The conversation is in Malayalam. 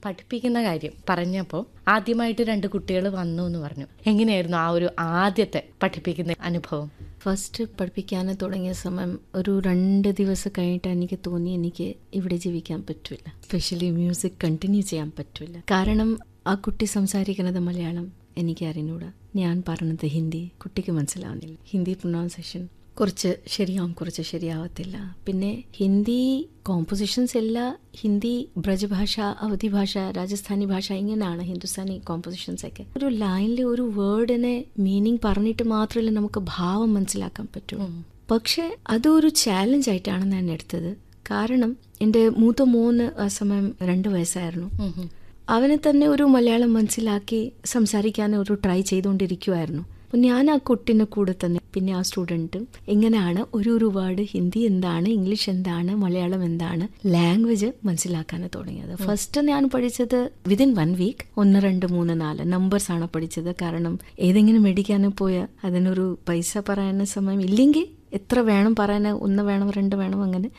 പഠിപ്പിക്കുന്ന കാര്യം പറഞ്ഞപ്പോൾ ആദ്യമായിട്ട് രണ്ട് കുട്ടികൾ വന്നു എന്ന് പറഞ്ഞു എങ്ങനെയായിരുന്നു ആ ഒരു ആദ്യത്തെ പഠിപ്പിക്കുന്ന അനുഭവം ഫസ്റ്റ് പഠിപ്പിക്കാൻ തുടങ്ങിയ സമയം ഒരു രണ്ട് ദിവസം കഴിഞ്ഞിട്ട് എനിക്ക് തോന്നി എനിക്ക് ഇവിടെ ജീവിക്കാൻ പറ്റില്ല സ്പെഷ്യലി മ്യൂസിക് കണ്ടിന്യൂ ചെയ്യാൻ പറ്റില്ല കാരണം ആ കുട്ടി സംസാരിക്കുന്നത് മലയാളം എനിക്ക് അറിഞ്ഞൂടാ ഞാൻ പറഞ്ഞത് ഹിന്ദി കുട്ടിക്ക് മനസ്സിലാവുന്നില്ല ഹിന്ദി പ്രൊനൗൺസിയേഷൻ കുറച്ച് ശരിയാവും കുറച്ച് ശരിയാവത്തില്ല പിന്നെ ഹിന്ദി കോമ്പോസിഷൻസ് എല്ലാം ഹിന്ദി ബ്രജഭാഷ അവധി ഭാഷ രാജസ്ഥാനി ഭാഷ ഇങ്ങനെയാണ് ഹിന്ദുസ്ഥാനി കോമ്പോസിഷൻസ് ഒക്കെ ഒരു ലൈനിൽ ഒരു വേർഡിനെ മീനിങ് പറഞ്ഞിട്ട് മാത്രമല്ല നമുക്ക് ഭാവം മനസ്സിലാക്കാൻ പറ്റൂ പക്ഷെ അതൊരു ചാലഞ്ച് ആയിട്ടാണ് ഞാൻ എടുത്തത് കാരണം എൻ്റെ മൂത്ത മോന് ആ സമയം രണ്ട് വയസ്സായിരുന്നു അവനെ തന്നെ ഒരു മലയാളം മനസ്സിലാക്കി സംസാരിക്കാൻ ഒരു ട്രൈ ചെയ്തുകൊണ്ടിരിക്കുമായിരുന്നു അപ്പം ഞാൻ ആ കുട്ടിനെ കൂടെ തന്നെ പിന്നെ ആ സ്റ്റുഡൻറ്റും എങ്ങനെയാണ് ഒരു ഒരു വേർഡ് ഹിന്ദി എന്താണ് ഇംഗ്ലീഷ് എന്താണ് മലയാളം എന്താണ് ലാംഗ്വേജ് മനസ്സിലാക്കാൻ തുടങ്ങിയത് ഫസ്റ്റ് ഞാൻ പഠിച്ചത് വിതിൻ വൺ വീക്ക് ഒന്ന് രണ്ട് മൂന്ന് നാല് നമ്പേഴ്സ് ആണ് പഠിച്ചത് കാരണം ഏതെങ്കിലും മേടിക്കാൻ പോയാൽ അതിനൊരു പൈസ പറയാൻ സമയം ഇല്ലെങ്കിൽ എത്ര വേണം പറയാൻ ഒന്ന് വേണം രണ്ട് വേണം അങ്ങനെ